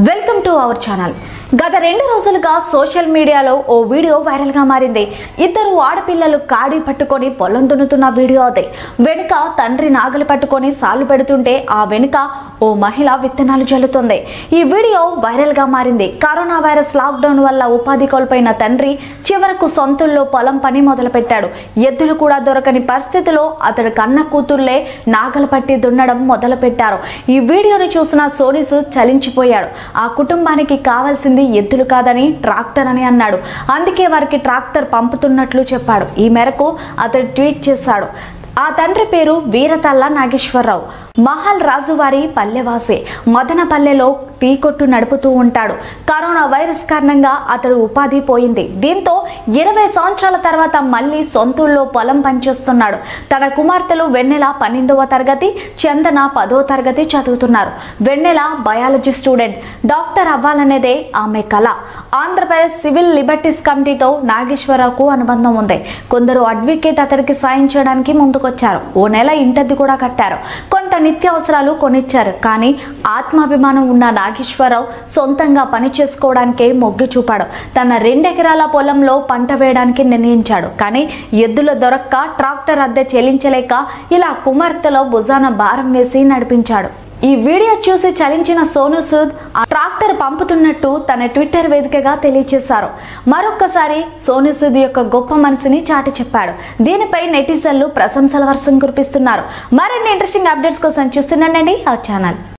welcome to our channel గత రెండు రోజులుగా సోషల్ మీడియాలో ఓ వీడియో వైరల్ గా మారింది ఇద్దరు ఆడపిల్లలు కాడి పట్టుకొని పొలం దున్నుతున్న వీడియో అదే వెనుక తండ్రి నాగలి పట్టుకొని సాలు పెడుతుంటే ఆ వెనుక ఓ మహిళ విత్తనాలు జల్లుతుంది ఈ వీడియో వైరల్ గా మారింది కరోనా వైరస్ లాక్డౌన్ వల్ల ఉపాధి కోల్పోయిన తండ్రి చివరకు సొంతల్లో పొలం పని మొదలుపెట్టాడు ఎద్దులు కూడా దొరకని పరిస్థితిలో అతడు కన్న కూతుర్లే నాగలు పట్టి దున్నడం మొదలుపెట్టారు ఈ వీడియోని చూసిన సోనిసు చలించిపోయాడు ఆ కుటుంబానికి కావాల్సింది ఎద్దులు కాదని ట్రాక్టర్ అని అన్నాడు అందుకే వారికి ట్రాక్టర్ పంపుతున్నట్లు చెప్పాడు ఈ మేరకు అతడు ట్వీట్ చేశాడు ఆ తండ్రి పేరు వీరతల్ల నాగేశ్వరరావు మహల్ రాజువారి పల్లెవాసి మదనపల్లెలో టీ కొట్టు నడుపుతూ ఉంటాడు కరోనా వైరస్ కారణంగా అతడు ఉపాధి పోయింది దీంతో ఇరవై సంవత్సరాల తర్వాత మళ్ళీ సొంతూళ్ళలో పొలం పనిచేస్తున్నాడు తన కుమార్తెలు వెన్నెల పన్నెండవ తరగతి చందన పదో తరగతి చదువుతున్నారు వెన్నెల బయాలజీ స్టూడెంట్ డాక్టర్ అవ్వాలనేదే ఆమె కళ ఆంధ్రప్రదేశ్ సివిల్ లిబర్టీస్ కమిటీతో నాగేశ్వరరావుకు అనుబంధం ఉంది కొందరు అడ్వకేట్ అతడికి సాయం చేయడానికి ముందుకొచ్చారు ఓ నెల ఇంటద్ది కూడా కట్టారు కొంత నిత్యావసరాలు కొనిచ్చారు కానీ ఆత్మాభిమానం ఉన్న నాగేశ్వరరావు సొంతంగా పని చేసుకోవడానికే మొగ్గు చూపాడు తన రెండెకరాల పొలంలో పంట వేయడానికి నిర్ణయించాడు కానీ ఎద్దుల దొరక్క ట్రాక్టర్ అద్దె చెల్లించలేక ఇలా కుమార్తెలో భుజాన భారం వేసి నడిపించాడు ఈ వీడియో చూసి చలించిన సోను సూద్ ఆ ట్రాక్టర్ పంపుతున్నట్టు తన ట్విట్టర్ వేదికగా తెలియజేశారు మరొక్కసారి సోను సూద్ యొక్క గొప్ప మనసుని చాటి చెప్పాడు దీనిపై నెటిజన్లు ప్రశంసల వర్షం కురిపిస్తున్నారు మరిన్ని ఇంట్రెస్టింగ్ అప్డేట్స్ కోసం చూస్తున్నానండి ఆ ఛానల్